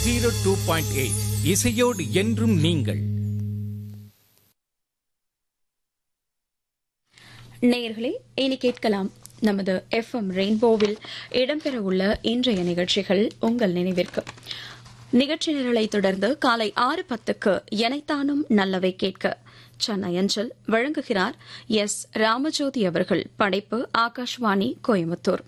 zero two point eight இசையோடு என்றும் நீங்கள் நேயர்களே இனி கேட்கலாம் நமது எஃப்எம் ரெயின்போவில் இடம்பெறவுள்ள இன்றைய நிகழ்ச்சிகள் உங்கள் நினைவிற்கு நிகழ்ச்சி நிரலை தொடர்ந்து காலை ஆறு பத்துக்கு எனைத்தானும் நல்லவை கேட்க சென்னை அஞ்சல் வழங்குகிறார் எஸ் ராமஜோதி அவர்கள் படைப்பு ஆகாஷ்வாணி கோயம்புத்தூர்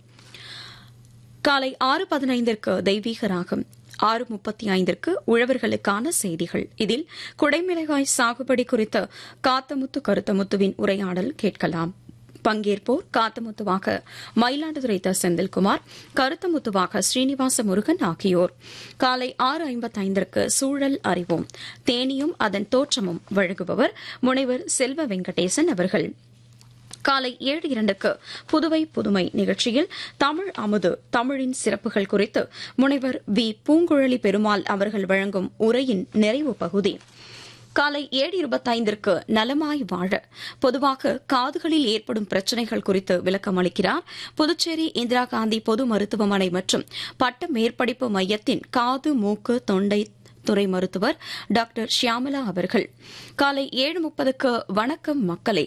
காலை ஆறு பதினைந்திற்கு தெய்வீக ராகம் ஆறு முப்பத்தி ஐந்திற்கு உழவர்களுக்கான செய்திகள் இதில் குடைமிளகாய் சாகுபடி குறித்த காத்தமுத்து கருத்தமுத்துவின் உரையாடல் கேட்கலாம் பங்கேற்போர் காத்தமுத்துவாக மயிலாடுதுறை த செந்தில்குமார் கருத்தமுத்துவாக ஸ்ரீனிவாச முருகன் ஆகியோர் காலை ஆறு ஐம்பத்தைந்திற்கு சூழல் அறிவோம் தேனியும் அதன் தோற்றமும் வழங்குபவர் முனைவர் செல்வ வெங்கடேசன் அவர்கள் காலை ஏழு இரண்டுக்கு புதுவை புதுமை நிகழ்ச்சியில் தமிழ் அமுது தமிழின் சிறப்புகள் குறித்து முனைவர் வி பூங்குழலி பெருமாள் அவர்கள் வழங்கும் உரையின் நிறைவு பகுதி காலை ஏழு இருபத்தைந்திற்கு நலமாய் வாழ பொதுவாக காதுகளில் ஏற்படும் பிரச்சினைகள் குறித்து விளக்கம் அளிக்கிறார் புதுச்சேரி இந்திரா காந்தி பொது மருத்துவமனை மற்றும் பட்ட மேற்படிப்பு மையத்தின் காது மூக்கு தொண்டை துறை மருத்துவர் டாக்டர் ஷியாமலா அவர்கள் காலை ஏழு முப்பதுக்கு வணக்கம் மக்களே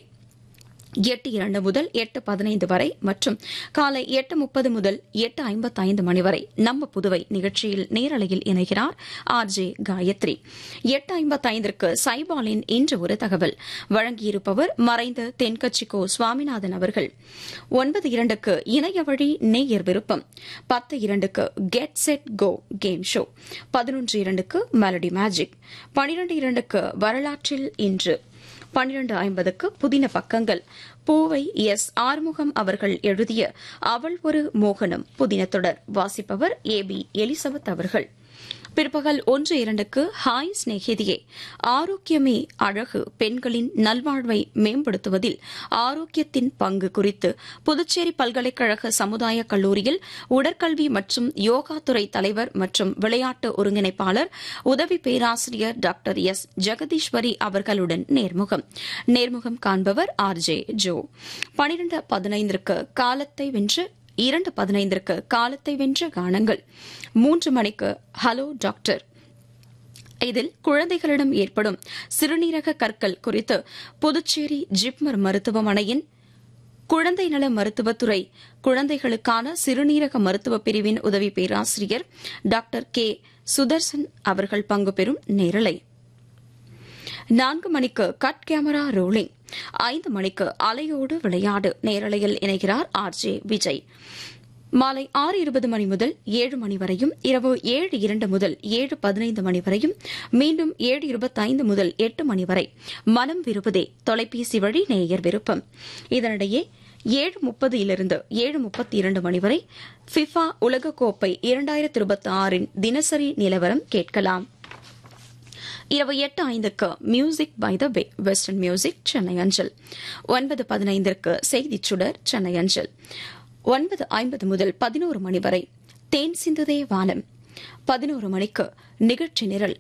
எட்டு இரண்டு முதல் எட்டு பதினைந்து வரை மற்றும் காலை எட்டு முப்பது முதல் எட்டு ஐம்பத்தைந்து மணி வரை நம்ம புதுவை நிகழ்ச்சியில் நேரலையில் இணைகிறார் ஆர் ஜே காயத்ரி எட்டு ஐம்பத்தைந்திற்கு சைபாலின் இன்று ஒரு தகவல் வழங்கியிருப்பவர் மறைந்த தென்கட்சிக்கோ சுவாமிநாதன் அவர்கள் ஒன்பது இரண்டுக்கு இணைய வழி நேயர் விருப்பம் பத்து இரண்டுக்கு get set go game show பதினொன்று இரண்டுக்கு மெலடி மேஜிக் பனிரெண்டு இரண்டுக்கு வரலாற்றில் இன்று பன்னிரண்டு ஐம்பதுக்கு புதின பக்கங்கள் பூவை எஸ் ஆறுமுகம் அவர்கள் எழுதிய அவள் ஒரு மோகனம் புதின தொடர் வாசிப்பவர் ஏ பி எலிசபெத் அவர்கள் பிற்பகல் ஒன்று இரண்டுக்கு ஹாய் சிநேகிதியே ஆரோக்கியமே அழகு பெண்களின் நல்வாழ்வை மேம்படுத்துவதில் ஆரோக்கியத்தின் பங்கு குறித்து புதுச்சேரி பல்கலைக்கழக சமுதாய கல்லூரியில் உடற்கல்வி மற்றும் யோகா துறை தலைவர் மற்றும் விளையாட்டு ஒருங்கிணைப்பாளர் உதவி பேராசிரியர் டாக்டர் எஸ் ஜெகதீஸ்வரி அவர்களுடன் நேர்முகம் நேர்முகம் காண்பவர் ஆர் ஜே ஜோ பனிரெண்டு பதினைந்திற்கு காலத்தை வென்று இரண்டு பதினைந்திற்கு காலத்தை வென்ற கானங்கள் மூன்று மணிக்கு ஹலோ டாக்டர் இதில் குழந்தைகளிடம் ஏற்படும் சிறுநீரக கற்கள் குறித்து புதுச்சேரி ஜிப்மர் மருத்துவமனையின் குழந்தை நல மருத்துவத்துறை குழந்தைகளுக்கான சிறுநீரக மருத்துவ பிரிவின் உதவி பேராசிரியர் டாக்டர் கே சுதர்சன் அவர்கள் பங்கு பெறும் நேரலை நான்கு மணிக்கு கட் கேமரா ரோலிங் ஐந்து மணிக்கு அலையோடு விளையாடு நேரலையில் இணைகிறார் ஆர் ஜே விஜய் மாலை ஆறு இருபது மணி முதல் ஏழு மணி வரையும் இரவு ஏழு இரண்டு முதல் ஏழு பதினைந்து மணி வரையும் மீண்டும் ஏழு இருபத்தைந்து முதல் எட்டு மணி வரை மனம் விரும்புதே தொலைபேசி வழி நேயர் விருப்பம் இதனிடையே ஏழு முப்பதிலிருந்து ஏழு முப்பத்தி இரண்டு மணி வரை ஃபிஃபா உலகக்கோப்பை இரண்டாயிரத்தி இருபத்தி ஆறின் தினசரி நிலவரம் கேட்கலாம் இரவு எட்டு ஐந்துக்கு music by the way western music Chennai அஞ்சல் ஒன்பது பதினைந்திற்கு செய்திச் சுடர் சென்னை அஞ்சல் ஒன்பது ஐம்பது முதல் பதினோரு மணி வரை தேன் சிந்துதே வானம் பதினோரு மணிக்கு நிகழ்ச்சி நிரல்